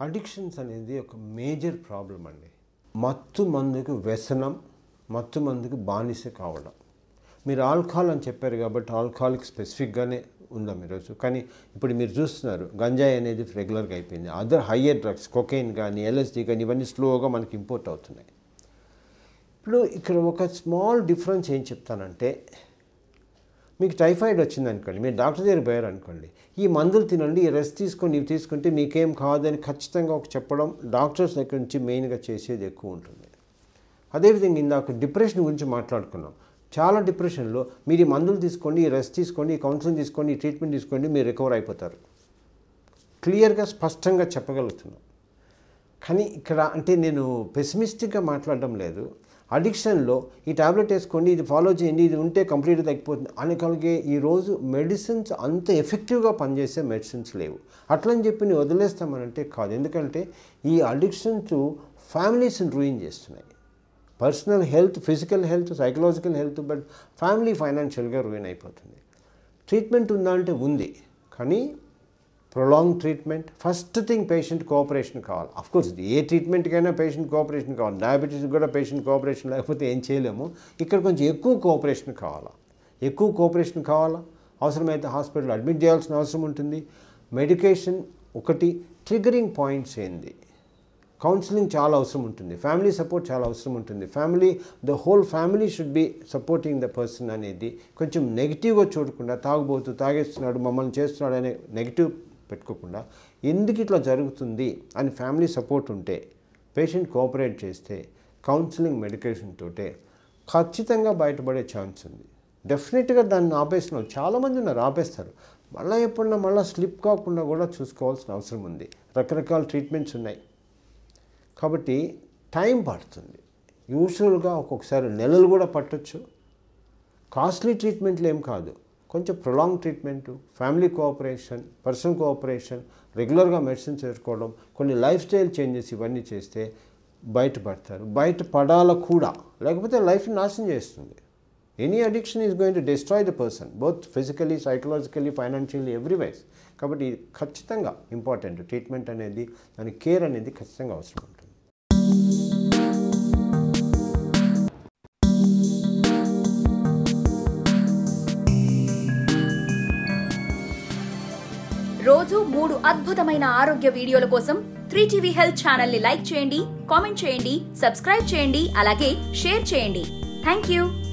addictions అనేది ఒక major problem అండి మత్తు మందుకు వ్యసనం మత్తు మందుకు బానిస కావడం మీరు ఆల్కహాల్ అని చెప్పారు కాబట్టి ఆల్కహాల్కి స్పెసిఫిక్గానే ఉందాం ఈరోజు కానీ ఇప్పుడు మీరు చూస్తున్నారు గంజాయి అనేది రెగ్యులర్గా అయిపోయింది అదర్ హయ్యర్ డ్రగ్స్ కొకైన్ కానీ ఎల్ఎస్డి కానీ ఇవన్నీ స్లోగా మనకి ఇంపోర్ట్ అవుతున్నాయి ఇప్పుడు ఇక్కడ ఒక స్మాల్ డిఫరెన్స్ ఏం చెప్తానంటే మీకు టైఫాయిడ్ వచ్చింది అనుకోండి మీరు డాక్టర్ దగ్గర పోయారు అనుకోండి ఈ మందులు తినండి ఈ రెస్ట్ తీసుకొని ఇవి తీసుకుంటే మీకేం కాదని ఖచ్చితంగా ఒక చెప్పడం డాక్టర్స్ దగ్గర నుంచి మెయిన్గా చేసేది ఎక్కువ ఉంటుంది అదేవిధంగా ఇందాక డిప్రెషన్ గురించి మాట్లాడుకున్నాం చాలా డిప్రెషన్లో మీరు ఈ మందులు తీసుకోండి ఈ రెస్ట్ తీసుకోండి ఈ కౌన్సిలింగ్ తీసుకోండి ఈ ట్రీట్మెంట్ తీసుకోండి మీరు రికవర్ అయిపోతారు క్లియర్గా స్పష్టంగా చెప్పగలుగుతున్నాం కానీ ఇక్కడ అంటే నేను పెసిమిస్టిక్గా మాట్లాడడం లేదు అడిక్షన్లో ఈ టాబ్లెట్ వేసుకోండి ఇది ఫాలో చేయండి ఇది ఉంటే కంప్లీట్గా తగ్గిపోతుంది అని కలిగే ఈరోజు మెడిసిన్స్ అంత ఎఫెక్టివ్గా పనిచేసే మెడిసిన్స్ లేవు అట్లని చెప్పి నేను వదిలేస్తామనంటే కాదు ఎందుకంటే ఈ అడిక్షన్స్ ఫ్యామిలీస్ని రూయిన్ చేస్తున్నాయి personal health physical health psychological health but family ఫైనాన్షియల్గా రూయిన్ అయిపోతుంది ట్రీట్మెంట్ ఉందా అంటే ఉంది కానీ prolong treatment first thing patient cooperation కావాలి కోర్స్ ఏ ట్రీట్మెంట్కైనా పేషెంట్ కోఆపరేషన్ కావాలి డయాబెటీస్ కూడా పేషెంట్ కోఆపరేషన్ లేకపోతే ఏం చేయలేము ఇక్కడ కొంచెం ఎక్కువ కోఆపరేషన్ కావాలా ఎక్కువ కోఆపరేషన్ కావాలా అవసరమైతే హాస్పిటల్ అడ్మిట్ చేయాల్సిన అవసరం ఉంటుంది మెడికేషన్ ఒకటి ట్రిగరింగ్ పాయింట్స్ ఏంది కౌన్సిలింగ్ చాలా అవసరం ఉంటుంది ఫ్యామిలీ సపోర్ట్ చాలా అవసరం ఉంటుంది family the whole family should be supporting the person అనేది కొంచెం నెగిటివ్గా చూడకుండా తాగుబోతూ తాగేస్తున్నాడు మమ్మల్ని చేస్తున్నాడు అనే నెగిటివ్ పెట్టుకోకుండా ఎందుకు ఇట్లా జరుగుతుంది అని ఫ్యామిలీ సపోర్ట్ ఉంటే పేషెంట్ కోఆపరేట్ చేస్తే కౌన్సిలింగ్ మెడికేషన్ తోటే ఖచ్చితంగా బయటపడే ఛాన్స్ ఉంది డెఫినెట్గా దాన్ని ఆపేసిన వాళ్ళు చాలామంది ఉన్నారు ఆపేస్తారు మళ్ళీ ఎప్పుడన్నా మళ్ళీ స్లిప్ కాకుండా కూడా చూసుకోవాల్సిన అవసరం ఉంది రకరకాల ట్రీట్మెంట్స్ ఉన్నాయి కాబట్టి టైం పడుతుంది యూజువల్గా ఒక్కొక్కసారి నెలలు కూడా పట్టొచ్చు కాస్ట్లీ ట్రీట్మెంట్లు ఏం కాదు కొంచెం prolong treatment family cooperation personal cooperation రెగ్యులర్గా మెడిసిన్స్ వేసుకోవడం కొన్ని లైఫ్ స్టైల్ చేంజెస్ ఇవన్నీ చేస్తే బయటపడతారు బయట పడాల కూడా లేకపోతే లైఫ్ నాశనం చేస్తుంది any addiction is going to destroy the person both physically psychologically financially everywise కాబట్టి ఇది ఖచ్చితంగా ఇంపార్టెంట్ ట్రీట్మెంట్ అనేది దాని కేర్ అనేది ఖచ్చితంగా అవసరం ఉంటుంది రోజు మూడు అద్భుతమైన ఆరోగ్య వీడియోల కోసం త్రీ టీవీ హెల్త్ ఛానల్ ని లైక్ చేయండి కామెంట్ చేయండి సబ్స్క్రైబ్ చేయండి అలాగే షేర్ చేయండి థ్యాంక్ యూ